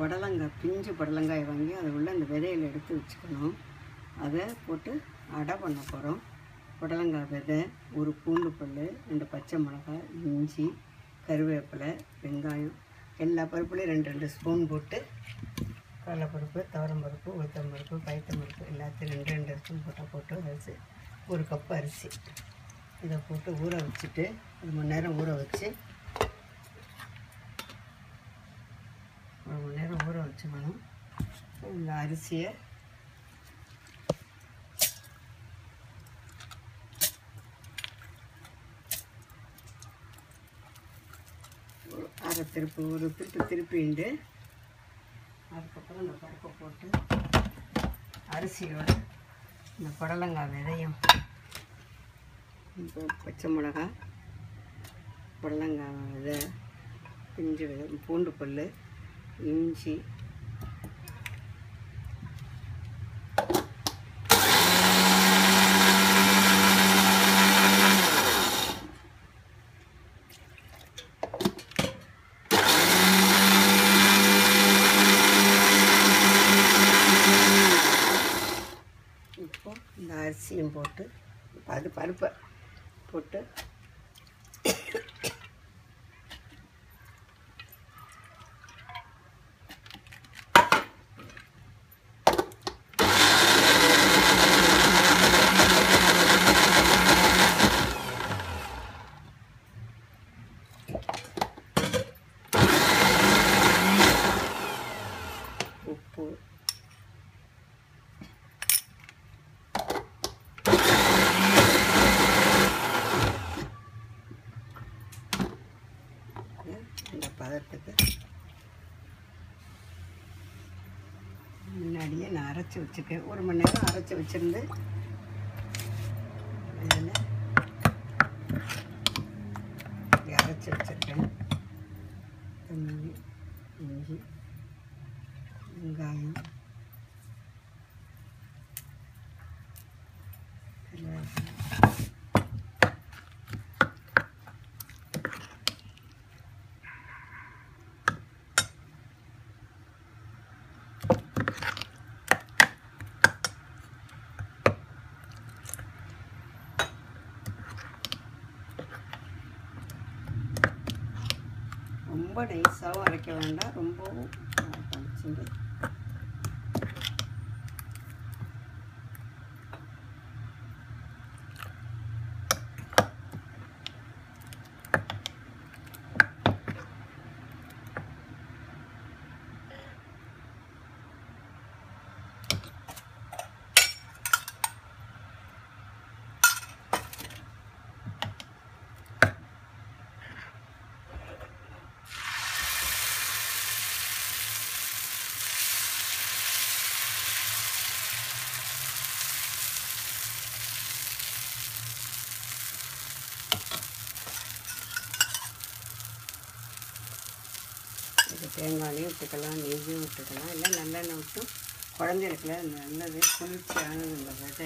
புடலங்காய் பிஞ்சு புடலங்காய் வாங்கி அது உள்ள அந்த விதையில எடுத்து வச்சுக்கணும் அதை போட்டு அடை பண்ண போகிறோம் புடலங்காய் விதை ஒரு பூண்டு பல் ரெண்டு பச்சை மிளகாய் இஞ்சி கருவேப்பிலை வெங்காயம் எல்லா பருப்புலையும் ரெண்டு ரெண்டு ஸ்பூன் போட்டு கடலைப்பருப்பு துவரம்பருப்பு உளுத்தம்பருப்பு பயத்தம்பருப்பு எல்லாத்தையும் ரெண்டு ரெண்டு ஸ்பூன் போட்டால் போட்டு அரிசி ஒரு கப் அரிசி இதை போட்டு ஊற வச்சுட்டு ஒரு மணி நேரம் ஊற வச்சு ஒரு மணி நேரம் ஊற வச்சுக்கணும் இந்த அரிசியை ஒரு அரை திருப்பு ஒரு திருப்பு திருப்பிண்டு அதுக்கப்புறம் இந்த பருப்பை போட்டு அரிசியோட இந்த புடலங்காய் விதையும் இப்போ பச்சை மிளகா புடலங்காய் விதை பிஞ்சு விதை பூண்டு பல் இஞ்சி இப்போ இந்த அரிசியும் போட்டு இப்போ அது பருப்பை போட்டு உப்பு இந்த பதத்துக்கு முன்னாடியே நான் அரைச்சி வச்சுருக்கேன் ஒரு மணி நேரம் அரைச்சி வச்சுருந்து இதில் இப்படி அரைச்சி வச்சுருக்கேன் தண்ணி இஞ்சி வெங்காயம் கருவேப்பிலை ரொம்ப நைஸாகவும் அரைக்க வேண்டாம் ரொம்பவும் படிச்சுங்க இது தேங்காயும் விட்டுக்கலாம் நெய்யும் விட்டுக்கலாம் இல்லை நல்லெண்ணெய் விட்டு குழந்தைகளுக்குல நல்லது குளிர்ச்சியானது இந்த விதை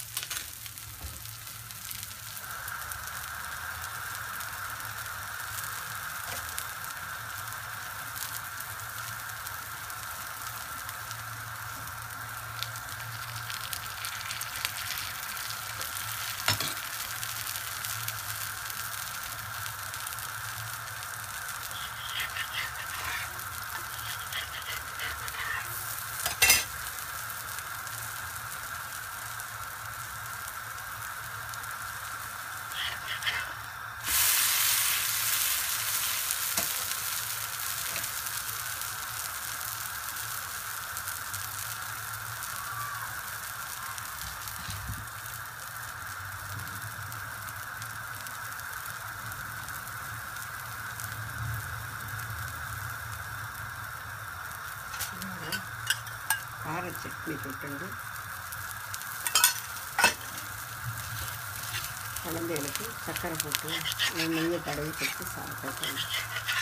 கார சட்னி போட்டு குழந்தைகளுக்கு சர்க்கரை போட்டு நெய்யை தடவி கொடுத்து சாப்பிட்டு